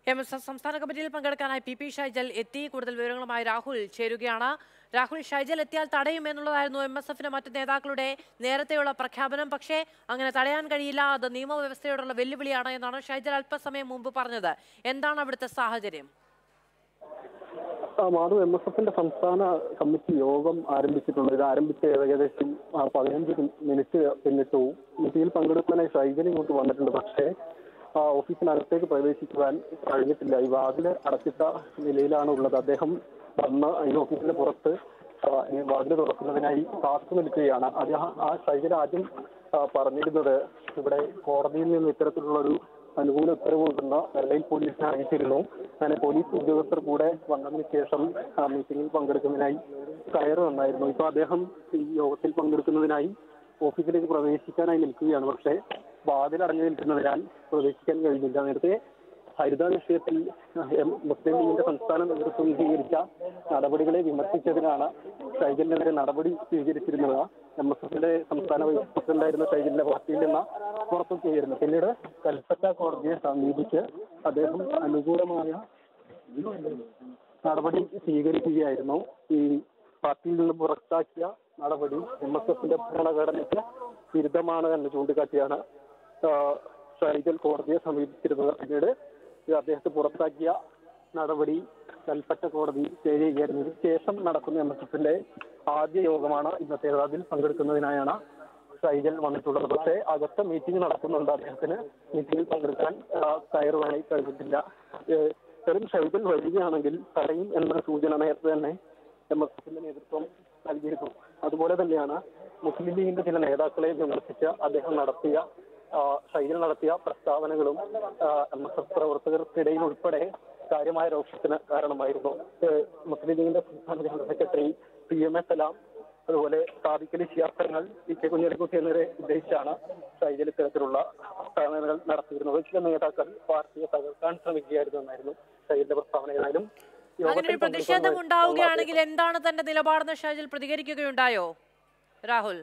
M S F സംസ്ഥാന കമ്മിറ്റിയിൽ പങ്കെടുക്കാനായി പി പി ഷൈജൽ എത്തി കൂടുതൽ വിവരങ്ങളുമായി രാഹുൽ ചേരുകയാണ് രാഹുൽ ഷൈജൽ എത്തിയാൽ തടയുമെന്നുള്ളതായിരുന്നു എം എസ് എഫിന്റെ മറ്റ് നേതാക്കളുടെ നേരത്തെയുള്ള പ്രഖ്യാപനം പക്ഷേ അങ്ങനെ തടയാൻ കഴിയില്ല അത് നിയമവ്യവസ്ഥയോടുള്ള വെല്ലുവിളിയാണ് എന്നാണ് ഷൈജൽ അല്പസമയം മുമ്പ് പറഞ്ഞത് എന്താണ് അവിടുത്തെ സാഹചര്യം ആ, മാധു എം എസ് എഫിന്റെ സംസ്ഥാന കമ്മിറ്റി യോഗം ആരംഭിച്ചിട്ടുണ്ട് ഇത് ആരംഭിച്ച് ഏകദേശം ആ, പതിനഞ്ച് മിനിറ്റ് പിന്നിട്ടു മീറ്റിംഗിൽ പങ്കെടുക്കാനായി ഷൈജൽ ഇങ്ങോട്ട് വന്നിട്ടുണ്ട് പക്ഷേ ആ, ഓഫീസിനകത്തേക്ക് പ്രവേശിക്കുവാൻ കഴിഞ്ഞിട്ടില്ല ഈ വാതില് അടച്ചിട്ട നിലയിലാണ് ഉള്ളത് അദ്ദേഹം വന്ന് ഈ ഓഫീസിന്റെ പുറത്ത് ആ, ഈ വാതില് തുറക്കുന്നതിനായി കാത്തു നിൽക്കുകയാണ് അദ്ദേഹം ആ ഷൈജൽ ആദ്യം ആ, പറഞ്ഞിരുന്നത് ഇവിടെ കോടതിയിൽ നിന്ന് ഇത്തരത്തിലുള്ള ഒരു അനുകൂല ഉത്തരവ് കൊണ്ടുവന്ന വെള്ളയിൽ പോലീസിനെ അറിയിച്ചിരുന്നു അങ്ങനെ പോലീസ് ഉദ്യോഗസ്ഥർ കൂടെ വന്നതിന് ശേഷം ആ, മീറ്റിംഗിൽ പങ്കെടുക്കുന്നതിനായി കയറി വന്നായിരുന്നു ഇപ്പൊ അദ്ദേഹം ഈ യോഗത്തിൽ പങ്കെടുക്കുന്നതിനായി ഓഫീസിലേക്ക് പ്രവേശിക്കാനായി നിൽക്കുകയാണ് പക്ഷേ വാതിൽ അടഞ്ഞു നിൽക്കുന്നതിനാൽ പ്രവേശിക്കാൻ കഴിഞ്ഞില്ല നേരത്തെ ഹരിത വിഷയത്തിൽ എം മുസ്ലിം ലീഗിന്റെ സംസ്ഥാന നേതൃത്വം സ്വീകരിച്ച നടപടികളെ വിമർശിച്ചതിനാണ് ഷൈജലിനെതിരെ നടപടി സ്വീകരിച്ചിരുന്നത് എം എസ് എഫിന്റെ സംസ്ഥാന വൈസ് പ്രസിഡന്റായിരുന്ന ഷൈജലിന്റെ പാർട്ടിയിൽ നിന്ന് പുറത്തു ചെയ്യായിരുന്നു പിന്നീട് കൽപ്പറ്റ കോടതിയെ സമീപിച്ച് അദ്ദേഹം അനുകൂലമായ നടപടി സ്വീകരിക്കുകയായിരുന്നു ഈ പാർട്ടിയിൽ നിന്ന് പുറത്താക്കിയ നടപടി എം എസ് എഫിന്റെ ഭരണഘടനയ്ക്ക് വിരുദ്ധമാണ് എന്ന് ചൂണ്ടിക്കാട്ടിയാണ് ആ, ഷൈജൽ കോടതിയെ സമീപിച്ചിരുന്നത് പിന്നീട് ഈ അദ്ദേഹത്തെ പുറത്താക്കിയ നടപടി കൽപ്പറ്റ കോടതി സ്റ്റേ ചെയ്യുകയായിരുന്നു ഇതിന് ശേഷം നടക്കുന്ന എം എസ് എഫിന്റെ ആദ്യ യോഗമാണ് ഇന്നത്തേത് അതിൽ പങ്കെടുക്കുന്നതിനായാണ് ഷൈജൽ വന്നിട്ടുള്ളത് പക്ഷേ അകത്ത് മീറ്റിംഗ് നടക്കുന്നുണ്ട് അദ്ദേഹത്തിന് മീറ്റിംഗിൽ പങ്കെടുക്കാൻ ആ, കയറുവാനായി കഴിഞ്ഞിട്ടില്ല ഏഹ്, വെറും ഷൈജൽ വരികയാണെങ്കിൽ തടയും എന്ന സൂചന നേരത്തെ തന്നെ എം എസ് എഫിന്റെ നേതൃത്വം നൽകിയിരുന്നു അതുപോലെ തന്നെയാണ് മുസ്ലിം ലീഗിന്റെ ചില നേതാക്കളെ വിമർശിച്ച് അദ്ദേഹം നടത്തിയ ആ, ഷൈജൽ നടത്തിയ പ്രസ്താവനകളും എം എസ് എഫ് പ്രവർത്തകർക്കിടയിൽ ഉൾപ്പെടെ കാര്യമായ രോഷത്തിന് കാരണമായിരുന്നു ഏഹ്, മുസ്ലിം ലീഗിന്റെ സംസ്ഥാന general secretary P M A Salam അതുപോലെ സാദിഖലി ശിയാസ്ത്രങ്ങൾ ഇ കെ കുഞ്ഞാലിക്കുട്ടി എന്നിവരെ ഉദ്ദേശിച്ചാണ് ഷൈജൽ ഇത്തരത്തിലുള്ള പ്രസ്താവനകൾ നടത്തിയിരുന്നത് ചില നേതാക്കൾ പാർട്ടിയെ തകർക്കാൻ ശ്രമിക്കുകയായിരുന്നു എന്നായിരുന്നു ഷൈജലിന്റെ പ്രസ്താവന ഏതായാലും അങ്ങനെ യോഗത്തിൽ ഒരു പ്രതിഷേധം പങ്കെടുക്കുന്ന ഉണ്ടാവുകയാണെങ്കിൽ എന്താണ് തന്റെ നിലപാടെന്ന് ഷൈജൽ പ്രതികരിക്കുകയുണ്ടായോ രാഹുൽ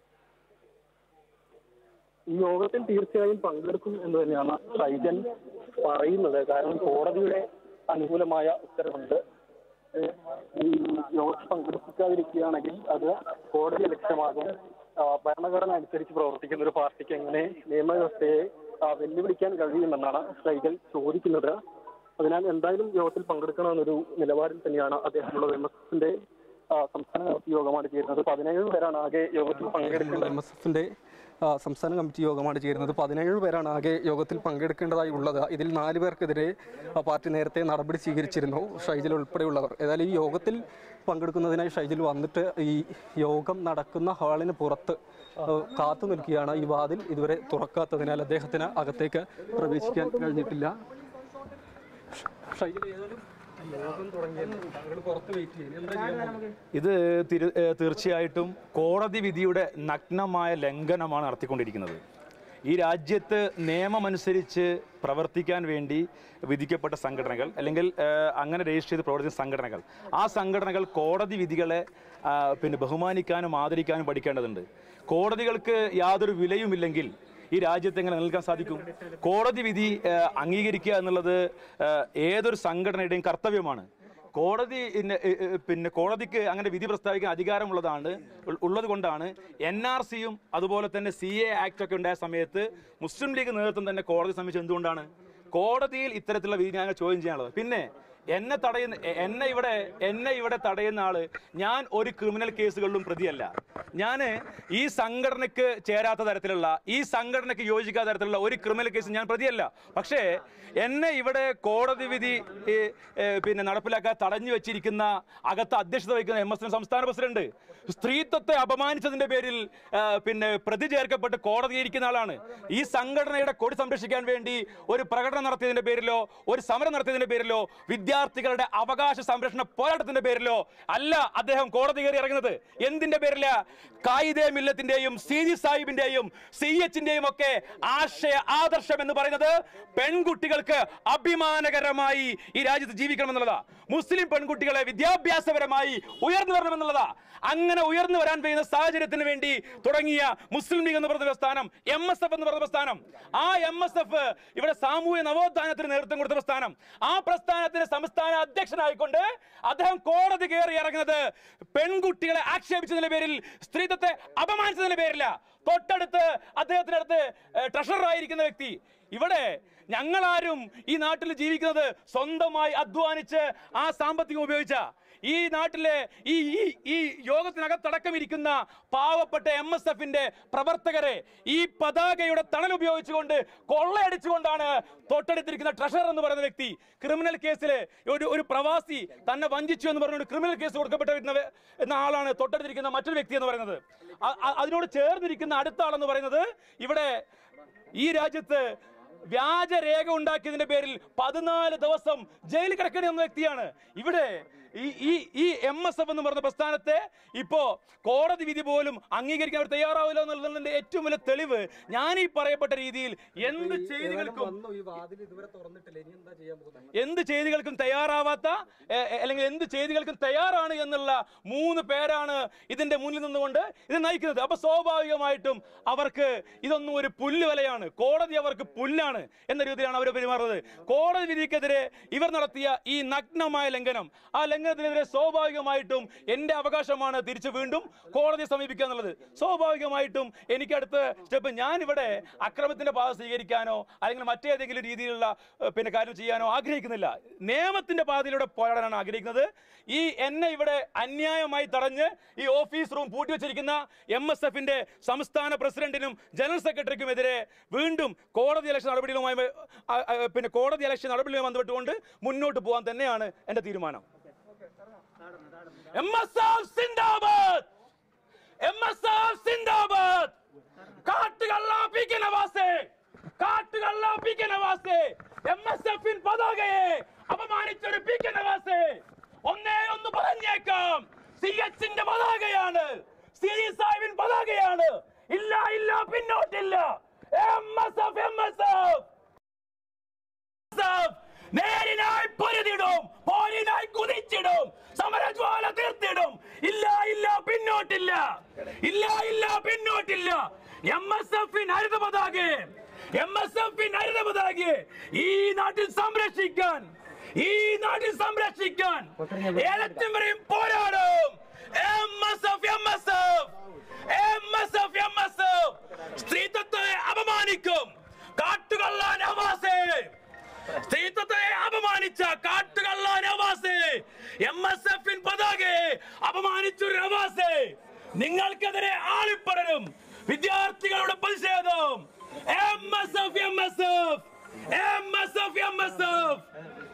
ഈ യോഗത്തിൽ തീർച്ചയായും പങ്കെടുക്കും എന്ന് തന്നെയാണ് ഷൈജൻ പറയുന്നത് കാരണം കോടതിയുടെ അനുകൂലമായ ഉത്തരവുണ്ട് ഏഹ് ഈ യോഗത്തിൽ പങ്കെടുപ്പിക്കാതിരിക്കുകയാണെങ്കിൽ അത് കോടതി ലക്ഷ്യമാകും ആ, ഭരണഘടന അനുസരിച്ച് പ്രവർത്തിക്കുന്ന ഒരു പാർട്ടിക്ക് എങ്ങനെ നിയമവ്യവസ്ഥയെ ആ, വെല്ലുവിളിക്കാൻ കഴിയുമെന്നാണ് ഷൈജൽ ചോദിക്കുന്നത് അതിനാൽ എന്തായാലും യോഗത്തിൽ പങ്കെടുക്കണമെന്നൊരു നിലപാടിൽ തന്നെയാണ് അദ്ദേഹമുള്ളത് എം എസ് എഫിന്റെ സംസ്ഥാന കമ്മിറ്റി യോഗമാണ് ചേരുന്നത് പതിനേഴ് പേരാണ് ആകെ യോഗത്തിൽ പങ്കെടുക്കുന്നത് എം എസ് എഫിന്റെ സംസ്ഥാന കമ്മിറ്റി യോഗമാണ് ചേരുന്നത് പതിനേഴ് പേരാണ് ആകെ യോഗത്തിൽ പങ്കെടുക്കേണ്ടതായി ഉള്ളത് ഇതിൽ നാല് പേർക്കെതിരെ ആ, പാർട്ടി നേരത്തെ നടപടി സ്വീകരിച്ചിരുന്നു ഷൈജൽ ഉൾപ്പെടെയുള്ളവർ ഏതായാലും ഈ യോഗത്തിൽ പങ്കെടുക്കുന്നതിനായി ഷൈജൽ വന്നിട്ട് ഈ യോഗം നടക്കുന്ന ഹാളിന് പുറത്ത് ആ, കാത്തു നിൽക്കുകയാണ് ഈ വാതിൽ ഇതുവരെ തുറക്കാത്തതിനാൽ അദ്ദേഹത്തിന് അകത്തേക്ക് പ്രവേശിക്കാൻ കഴിഞ്ഞിട്ടില്ല ഷൈജൽ ഏതായാലും യോഗം തുടങ്ങിയല്ലോ താങ്കൾ പുറത്ത് വെയിറ്റ് ചെയ്യുന്നു എന്താ ചെയ്യാൻ ഇത് തിരു- ഏഹ് തീർച്ചയായിട്ടും കോടതി വിധിയുടെ നഗ്നമായ ലംഘനമാണ് നടത്തിക്കൊണ്ടിരിക്കുന്നത് ഈ രാജ്യത്ത് നിയമമനുസരിച്ച് പ്രവർത്തിക്കാൻ വേണ്ടി വിധിക്കപ്പെട്ട സംഘടനകൾ അല്ലെങ്കിൽ ഏഹ്, അങ്ങനെ രജിസ്റ്റർ ചെയ്ത് പ്രവർത്തിക്കുന്ന സംഘടനകൾ ആ സംഘടനകൾ കോടതി വിധികളെ ആ, പിന്നെ ബഹുമാനിക്കാനും ആദരിക്കാനും പഠിക്കേണ്ടതുണ്ട് കോടതികൾക്ക് യാതൊരു വിലയുമില്ലെങ്കിൽ ഈ രാജ്യത്ത് എങ്ങനെ നിലനിൽക്കാൻ സാധിക്കും കോടതി വിധി ഏഹ്, അംഗീകരിക്കുക എന്നുള്ളത് ഏഹ്, ഏതൊരു സംഘടനയുടെയും കർത്തവ്യമാണ് കോടതി ഇന്ന- ഏ- ഏ- പിന്നെ കോടതിക്ക് അങ്ങനെ വിധി പ്രസ്താവിക്കാൻ അധികാരമുള്ളതാണ് ഉൾ- ഉള്ളത് കൊണ്ടാണ് എൻ ആർ സിയും അതുപോലെ തന്നെ സി എ ആക്ട് ഒക്കെ ഉണ്ടായ സമയത്ത് മുസ്ലിം ലീഗ് നേതൃത്വം തന്നെ കോടതി സമീപിച്ചത് എന്തുകൊണ്ടാണ് കോടതിയിൽ ഇത്തരത്തിലുള്ള വിധി ഞങ്ങൾ ചോദ്യം ചെയ്യാനുള്ളത് പിന്നെ എന്നെ തടയുന്ന എ- എന്നെ ഇവിടെ എന്നെ ഇവിടെ തടയുന്ന ആള് ഞാൻ ഒരു ക്രിമിനൽ കേസുകളിലും പ്രതിയല്ല ഞാൻ ഈ സംഘടനയ്ക്ക് ചേരാത്ത തരത്തിലുള്ള ഈ സംഘടനയ്ക്ക് യോജിക്കാത്ത തരത്തിലുള്ള ഒരു ക്രിമിനൽ കേസ് ഞാൻ പ്രതിയല്ല പക്ഷേ എന്നെ ഇവിടെ കോടതി വിധി ഏ, ഏ, പിന്നെ നടപ്പിലാക്കാൻ തടഞ്ഞു വെച്ചിരിക്കുന്ന അകത്ത് അധ്യക്ഷത വഹിക്കുന്ന എം എസ് സംസ്ഥാന പ്രസിഡന്റ് സ്ത്രീത്വത്തെ അപമാനിച്ചതിന്റെ പേരിൽ ആ, പിന്നെ പ്രതി ചേർക്കപ്പെട്ട് കോടതിയിൽ ഇരിക്കുന്ന ആളാണ് ഈ സംഘടനയുടെ കൊടി സംരക്ഷിക്കാൻ വേണ്ടി ഒരു പ്രകടനം നടത്തിയതിന്റെ പേരിലോ ഒരു സമരം നടത്തിയതിന്റെ പേരിലോ വിദ്യാർത്ഥികളുടെ അവകാശ സംരക്ഷണ പോരാട്ടത്തിന്റെ പേരിലോ അല്ല അദ്ദേഹം കോടതി കയറി ഇറങ്ങുന്നത് എന്തിന്റെ പേരില കായിദേ മില്ലത്തിന്റെയും സി ജി സാഹിബിന്റെയും സി എച്ചിന്റെയും ഒക്കെ ആശയ ആദർശം എന്ന് പറയുന്നത് പെൺകുട്ടികൾക്ക് അഭിമാനകരമായി ഈ രാജ്യത്ത് ജീവിക്കണമെന്നുള്ളതാ മുസ്ലിം പെൺകുട്ടികളെ വിദ്യാഭ്യാസപരമായി ഉയർന്നു വരണമെന്നുള്ളതാ അങ്ങനെ അങ്ങനെ ഉയർന്നു വരാൻ കഴിയുന്ന സാഹചര്യത്തിന് വേണ്ടി തുടങ്ങിയ മുസ്ലിം ലീഗ് എന്ന് പറഞ്ഞ പ്രസ്ഥാനം എം എസ് എഫ് എന്ന് പറഞ്ഞ പ്രസ്ഥാനം ആ എം എസ് എഫ് ഇവിടെ സാമൂഹ്യ നവോത്ഥാനത്തിന് നേതൃത്വം കൊടുത്ത പ്രസ്ഥാനം ആ പ്രസ്ഥാനത്തിന്റെ സംസ്ഥാന അധ്യക്ഷനായിക്കൊണ്ട് അദ്ദേഹം കോടതി കയറി ഇറങ്ങുന്നത് പെൺകുട്ടികളെ ആക്ഷേപിച്ചതിന്റെ പേരിൽ സ്ത്രീത്വത്തെ അപമാനിച്ചതിന്റെ പേരില്ല തൊട്ടടുത്ത് അദ്ദേഹത്തിന്റെ അടുത്ത് ട്രഷറർ ആയിരിക്കുന്ന വ്യക്തി ഇവിടെ ഞങ്ങളാരും ഈ നാട്ടിൽ ജീവിക്കുന്നത് സ്വന്തമായി അധ്വാനിച്ച് ആ സാമ്പത്തികം ഉപയോഗിച്ച ഈ നാട്ടിലെ ഈ ഈ ഈ യോഗത്തിനകത്തടക്കം ഇരിക്കുന്ന പാവപ്പെട്ട എം എസ് എഫിന്റെ പ്രവർത്തകരെ ഈ പതാകയുടെ തണൽ ഉപയോഗിച്ചുകൊണ്ട് കൊള്ളയടിച്ചുകൊണ്ടാണ് തൊട്ടടുത്തിരിക്കുന്ന ട്രഷറർ എന്ന് പറയുന്ന വ്യക്തി ക്രിമിനൽ കേസിൽ ഒരു ഒരു പ്രവാസി തന്നെ വഞ്ചിച്ചു എന്ന് പറഞ്ഞുകൊണ്ട് ക്രിമിനൽ കേസ് കൊടുക്കപ്പെട്ട വരുന്ന- എന്ന ആളാണ് തൊട്ടടുത്തിരിക്കുന്ന മറ്റൊരു വ്യക്തി എന്ന് പറയുന്നത് അ- അ- അതിനോട് ചേർന്നിരിക്കുന്ന അടുത്ത ആളെന്ന് പറയുന്നത് ഇവിടെ ഈ രാജ്യത്ത് വ്യാജരേഖ ഉണ്ടാക്കിയതിന്റെ പേരിൽ പതിനാല് ദിവസം ജയിലിൽ കിടക്കേണ്ടി വന്ന വ്യക്തിയാണ് ഇവിടെ ഈ ഈ ഈ എം എസ് എഫ് എന്ന് പറഞ്ഞ പ്രസ്ഥാനത്തെ ഇപ്പോ കോടതി വിധി പോലും അംഗീകരിക്കാൻ അവർ തയ്യാറാവില്ല എന്നുള്ളതിന്റെ ഏറ്റവും വലിയ തെളിവ് ഞാൻ ഈ പറയപ്പെട്ട രീതിയിൽ എന്ത് ചെയ്തികൾക്കും ഈ വാതിൽ ഇതുവരെ തുറന്നിട്ടില്ല ഇനി എന്താ ചെയ്യാൻ പോകുന്നത് എന്ത് ചെയ്തികൾക്കും തയ്യാറാവാത്ത എ, എ, അല്ലെങ്കിൽ എന്ത് ചെയ്തികൾക്കും തയ്യാറാണ് എന്നുള്ള മൂന്ന് പേരാണ് ഇതിന്റെ മുന്നിൽ നിന്നുകൊണ്ട് ഇത് നയിക്കുന്നത് അപ്പൊ സ്വാഭാവികമായിട്ടും അവർക്ക് ഇതൊന്നും ഒരു പുല്ല് വിലയാണ് കോടതി അവർക്ക് പുല്ലാണ് എന്ന രീതിയിലാണ് അവർ പെരുമാറുന്നത് കോടതി വിധിക്കെതിരെ ഇവർ നടത്തിയ ഈ നഗ്നമായ ലംഘനം ആ ലംഘനത്തിനെതിരെ സ്വാഭാവികമായിട്ടും എന്റെ അവകാശമാണ് തിരിച്ചു വീണ്ടും കോടതിയെ സമീപിക്കുക എന്നുള്ളത് സ്വാഭാവികമായിട്ടും എനിക്ക് അടുത്ത സ്റ്റെപ്പ് ഞാൻ ഇവിടെ അക്രമത്തിന്റെ പാത സ്വീകരിക്കാനോ അല്ലെങ്കിൽ മറ്റേതെങ്കിലും രീതിയിലുള്ള ഏഹ്, പിന്നെ കാര്യം ചെയ്യാനോ ആഗ്രഹിക്കുന്നില്ല നിയമത്തിന്റെ പാതയിലൂടെ പോരാടാനാണ് ആഗ്രഹിക്കുന്നത് ഈ എന്നെ ഇവിടെ അന്യായമായി തടഞ്ഞ് ഈ ഓഫീസ് റൂം പൂട്ടിവെച്ചിരിക്കുന്ന എം എസ് എഫിന്റെ സംസ്ഥാന പ്രസിഡന്റിനും ജനറൽ സെക്രട്ടറിക്കുമെതിരെ വീണ്ടും കോടതി ഇലക്ഷൻ നടപടികളുമായി ബ- ആ- ആ- പിന്നെ കോടതി ഇലക്ഷൻ നടപടികളുമായി ബന്ധപ്പെട്ടുകൊണ്ട് മുന്നോട്ട് പോകാൻ തന്നെയാണ് എന്റെ തീരുമാനം എം എസ് എഫ് സിന്ദാബാദ് എം എസ് എഫ് സിന്ദാബാദ് കാട്ടുകള്ള പി കെ നവാസേ കാട്ടുകള്ള പി കെ നവാസേ എം എസ് എഫിൻ പതാകയെ അപമാനിച്ചൊരു പി കെ നവാസേ ഒന്നേ ഒന്ന് പറഞ്ഞേക്കാം സി എച്ചിന്റെ പതാകയാണ് സി സാഹിബിൻ പതാകയാണ് ഇല്ല ഇല്ല പിന്നോട്ടില്ല M S F M S F Joseph നേരിനായി പൊരുതിടും പോരിനായി കുതിച്ചിടും സമരജ്വാല തീർത്തിടും ഇല്ല ഇല്ല പിന്നോട്ടില്ല ഇല്ല ഇല്ല പിന്നോട്ടില്ല എം എസ് എഫിൻ ഹരിത പതാകെ എം എസ് എഫിൻ ഹരിത പതാകെ ഈ നാട്ടിൽ സംരക്ഷിക്കാൻ ഈ നാട്ടിൽ സംരക്ഷിക്കാൻ ഏലറ്റും വരെയും പോരാടും M S F M S F M S F M S F സ്ത്രീത്വത്തെ അപമാനിക്കും കാട്ടുകള്ള നവാസേ സ്ത്രീത്വത്തെ അപമാനിച്ച കാട്ടുകള്ള നവാസേ എം എസ് എഫിൻ പതാകയെ അപമാനിച്ചു നവാസേ നിങ്ങൾക്കെതിരെ ആളിപ്പടരും വിദ്യാർത്ഥികളുടെ പ്രതിഷേധം M S F M S F M S F M S F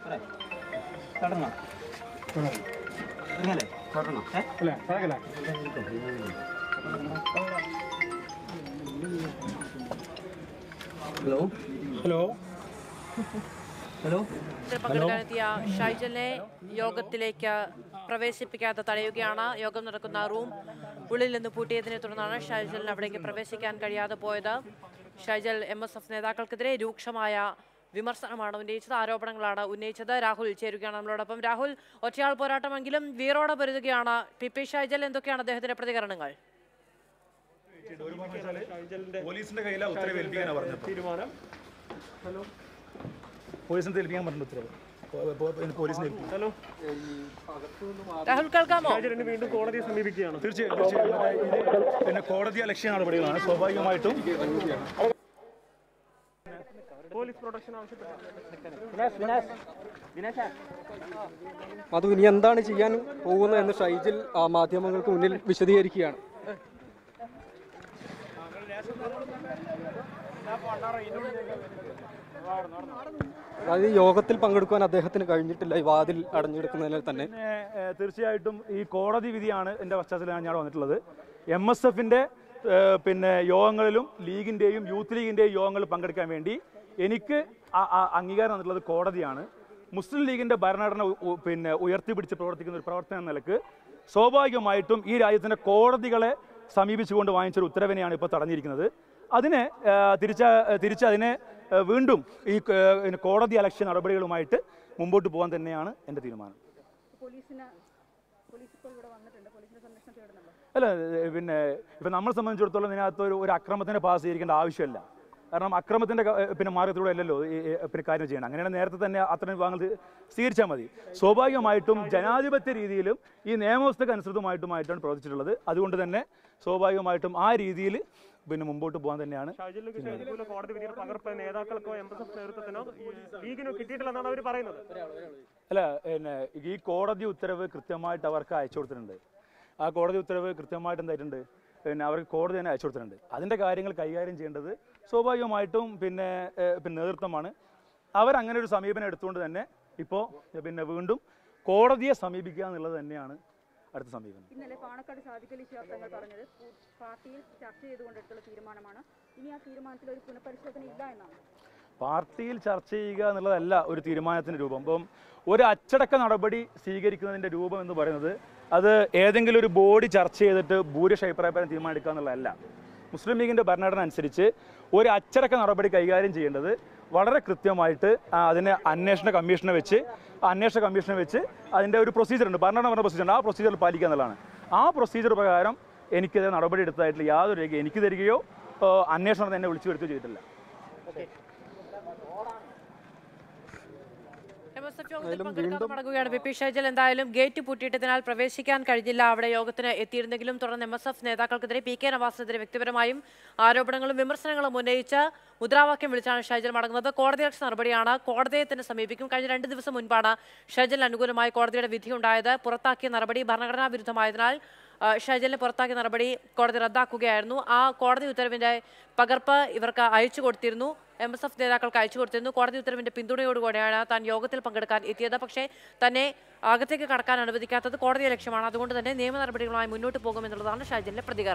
ഇതിൽ പങ്കെടുക്കാനെത്തിയ ഷൈജലിനെ യോഗത്തിലേക്ക് പ്രവേശിപ്പിക്കാതെ തടയുകയാണ് യോഗം നടക്കുന്ന റൂം ഉള്ളിൽ നിന്ന് പൂട്ടിയതിനെ തുടർന്നാണ് ഷൈജലിന് അവിടേക്ക് പ്രവേശിക്കാൻ കഴിയാതെ പോയത് ഷൈജൽ എം എസ് എഫ് നേതാക്കൾക്കെതിരെ രൂക്ഷമായ വിമർശനമാണ് ഉന്നയിച്ചത് ആരോപണങ്ങളാണ് ഉന്നയിച്ചത് രാഹുൽ ചേരുകയാണ് നമ്മളോടൊപ്പം രാഹുൽ ഒറ്റയാൾ പോരാട്ടമെങ്കിലും വീറോടെ പൊരുതുകയാണ് പി പി ഷൈജൽ എന്തൊക്കെയാണ് അദ്ദേഹത്തിന്റെ പ്രതികരണങ്ങൾ പോലീസിന്റെ കയ്യിലാണ് ഉത്തരവ് ഏൽപ്പിക്കാനാണ് പറഞ്ഞത് തീരുമാനം പോലീസിനെ ഏൽപ്പിക്കാൻ പറഞ്ഞ ഉത്തരവ് പോലീസിനെ ഏൽപ്പിക്കും ഹലോ രാഹുൽ കേൾക്കാമോ ഷൈജലിന് വീണ്ടും കോടതിയെ സമീപിക്കുകയാണ് തീർച്ചയായും തീർച്ചയായും ഇത് പിന്നെ കോടതി അലക്ഷ്യ നടപടികളാണ് സ്വാഭാവികമായിട്ടും പോലീസ് പ്രൊട്ടക്ഷൻ ആവശ്യപ്പെട്ടു അത് ഇനി എന്താണ് ചെയ്യാൻ പോകുന്നത് എന്ന് ഷൈജിൽ ആ, മാധ്യമങ്ങൾക്ക് മുന്നിൽ വിശദീകരിക്കുകയാണ് അതായത് ഈ യോഗത്തിൽ പങ്കെടുക്കുവാൻ അദ്ദേഹത്തിന് കഴിഞ്ഞിട്ടില്ല ഈ വാതിൽ അടഞ്ഞെടുക്കുന്നതിൽ തന്നെ പിന്നെ ഏഹ്, തീർച്ചയായിട്ടും ഈ കോടതി വിധിയാണ് എൻ്റെ പശ്ചാത്തലത്തിലാണ് ഞാൻ വന്നിട്ടുള്ളത് എം എസ് എഫിൻ്റെ പിന്നെ യോഗങ്ങളിലും ലീഗിൻ്റെയും യൂത്ത് ലീഗിൻ്റെയും യോഗങ്ങളിൽ പങ്കെടുക്കാൻ വേണ്ടി എനിക്ക് ആ- ആ അംഗീകാരം തന്നിട്ടുള്ളത് കോടതിയാണ് മുസ്ലിം ലീഗിൻ്റെ ഭരണഘടന ഉ- ഉ- പിന്നെ ഉയർത്തിപ്പിടിച്ച് പ്രവർത്തിക്കുന്ന ഒരു പ്രവർത്തനം എന്ന നിലക്ക് സ്വാഭാവികമായിട്ടും ഈ രാജ്യത്തിൻ്റെ കോടതികളെ സമീപിച്ചുകൊണ്ട് വാങ്ങിച്ചൊരു ഉത്തരവിനെയാണ് ഇപ്പോൾ തടഞ്ഞിരിക്കുന്നത് അതിന് ഏഹ്, തിരിച്ച തിരിച്ച് അതിനെ ഏഹ്, വീണ്ടും ഈ ഏഹ്, കോടതി അലക്ഷ്യ നടപടികളുമായിട്ട് മുമ്പോട്ട് പോകാൻ തന്നെയാണ് എൻ്റെ തീരുമാനം പോലീസിന് പോലീസ് ഇപ്പോൾ ഇവിടെ വന്നിട്ടുണ്ട് പോലീസിന്റെ സംരക്ഷണം തേടുന്നുണ്ടോ അല്ല ഏ, പിന്നെ ഇപ്പം നമ്മളെ സംബന്ധിച്ചിടത്തോളം ഇതിനകത്ത് ഒരു ഒരു അക്രമത്തിന് പാസ് ചെയ്തിരിക്കേണ്ട ആവശ്യമില്ല കാരണം അക്രമത്തിന്റെ ക- ഏ, പിന്നെ മാർഗത്തിലൂടെ അല്ലല്ലോ ഈ, ഈ, പിന്നെ കാര്യം ചെയ്യണം അങ്ങനെയാണ് നേരത്തെ തന്നെ അത്തരം വിഭാഗങ്ങൾ സ്വീകരിച്ചാൽ മതി സ്വാഭാവികമായിട്ടും ജനാധിപത്യ രീതിയിലും ഈ നിയമവ്യവസ്ഥക്ക് അനുസൃതമായിട്ടുമായിട്ടാണ് പ്രവർത്തിച്ചിട്ടുള്ളത് അതുകൊണ്ട് തന്നെ സ്വാഭാവികമായിട്ടും ആ രീതിയിൽ പിന്നെ മുമ്പോട്ട് പോകാൻ തന്നെയാണ് ഷാജിലിന് കിട്ടിയ അനുകൂല കോടതി വിധിയുടെ പകർപ്പ് നേതാക്കൾക്കോ എം എസ് എഫ് നേതൃത്വത്തിനോ ഈ ലീഗിനോ കിട്ടിയിട്ടില്ലെന്നാണ് അവർ പറയുന്നത് അല്ല പിന്നെ ഈ കോടതി ഉത്തരവ് കൃത്യമായിട്ട് അവർക്ക് അയച്ചു കൊടുത്തിട്ടുണ്ട് ആ കോടതി ഉത്തരവ് കൃത്യമായിട്ട് എന്തായിട്ടുണ്ട് പിന്നെ അവർക്ക് കോടതി തന്നെ അയച്ചു കൊടുത്തിട്ടുണ്ട് അതിൻ്റെ കാര്യങ്ങൾ കൈകാര്യം ചെയ്യേണ്ടത് സ്വാഭാവികമായിട്ടും പിന്നെ ഏഹ്, പിന്നെ നേതൃത്വമാണ് അവരങ്ങനെ ഒരു സമീപനം എടുത്തുകൊണ്ട് തന്നെ ഇപ്പോൾ പിന്നെ വീണ്ടും കോടതിയെ സമീപിക്കുക എന്നുള്ളത് തന്നെയാണ് അടുത്ത സമീപനം ഇന്നലെ പാണക്കാട് സാദിഖലി ശിഹാബ് തങ്ങൾ പറഞ്ഞത് പു- പാർട്ടിയിൽ ചർച്ച ചെയ്തുകൊണ്ടെടുത്തുള്ള തീരുമാനമാണ് ഇനി ആ തീരുമാനത്തിൽ ഒരു പുനഃപരിശോധന ഇല്ല എന്നാണ് പാർട്ടിയിൽ ചർച്ച ചെയ്യുക എന്നുള്ളതല്ല ഒരു തീരുമാനത്തിന്റെ രൂപം ഇപ്പം ഒരു അച്ചടക്ക നടപടി സ്വീകരിക്കുന്നതിന്റെ രൂപം എന്ന് പറയുന്നത് അത് ഏതെങ്കിലും ഒരു ബോഡി ചർച്ച ചെയ്തിട്ട് ഭൂരിഷ അഭിപ്രായപ്രകാരം തീരുമാനിക്കുക എന്നുള്ളതല്ല മുസ്ലിം ലീഗിന്റെ ഭരണഘടന അനുസരിച്ച് ഒരു അച്ചടക്ക നടപടി കൈകാര്യം ചെയ്യേണ്ടത് വളരെ കൃത്യമായിട്ട് ആ, അതിനെ അന്വേഷണ കമ്മീഷനെ വെച്ച് ആ അന്വേഷണ കമ്മീഷനെ വെച്ച് അതിന്റെ ഒരു പ്രൊസീജിയർ ഉണ്ട് ഭരണഘടന പറഞ്ഞ പ്രൊസീജിയർ ഉണ്ട് ആ പ്രൊസീജിയർ പാലിക്കുക എന്നുള്ളതാണ് ആ പ്രൊസീജിയർ പ്രകാരം എനിക്കെതിരെ നടപടി എടുത്തതായിട്ടുള്ള യാതൊരു രേഖ എനിക്ക് തരികയോ ആ, അന്വേഷണം തന്നെ വിളിച്ചു വരുത്തുകയോ ചെയ്തിട്ടില്ല എം എസ് എഫ് യോഗത്തിൽ പങ്കെടുക്കാൻ മടങ്ങുകയാണ് വി പി ഷൈജൽ എന്തായാലും ഗേറ്റ് പൂട്ടിയിട്ടതിനാൽ പ്രവേശിക്കാൻ കഴിഞ്ഞില്ല അവിടെ യോഗത്തിന് എത്തിയിരുന്നെങ്കിലും തുടർന്ന് എം എസ് എഫ് നേതാക്കൾക്കെതിരെ പി കെ നവാസിനെതിരെ വ്യക്തിപരമായും ആരോപണങ്ങളും വിമർശനങ്ങളും ഉന്നയിച്ച് മുദ്രാവാക്യം വിളിച്ചാണ് ഷൈജൽ മടങ്ങുന്നത് കോടതിയലക്ഷ്യ നടപടിയാണ് കോടതിയെ തന്നെ സമീപിക്കും കഴിഞ്ഞ രണ്ട് ദിവസം മുൻപാണ് ഷൈജലിന് അനുകൂലമായി കോടതിയുടെ വിധിയുണ്ടായത് പുറത്താക്കിയ നടപടി ഭരണഘടനാ വിരുദ്ധമായതിനാൽ ആ, ഷൈജലിനെ പുറത്താക്കിയ നടപടി കോടതി റദ്ദാക്കുകയായിരുന്നു ആ കോടതി ഉത്തരവിന്റെ പകർപ്പ് ഇവർക്ക് അയച്ചു കൊടുത്തിരുന്നു എം എസ് എഫ് നേതാക്കൾക്ക് അയച്ചു കൊടുത്തിരുന്നു കോടതി ഉത്തരവിന്റെ പിന്തുണയോടുകൂടിയാണ് താൻ യോഗത്തിൽ പങ്കെടുക്കാൻ എത്തിയത് പക്ഷേ തന്നെ അകത്തേക്ക് കടക്കാൻ അനുവദിക്കാത്തത് കോടതിയെ ലക്ഷ്യമാണ് അതുകൊണ്ട് തന്നെ നിയമ നടപടികളുമായി മുന്നോട്ട് പോകുമെന്നുള്ളതാണ് ഷൈജലിന്റെ പ്രതികരണം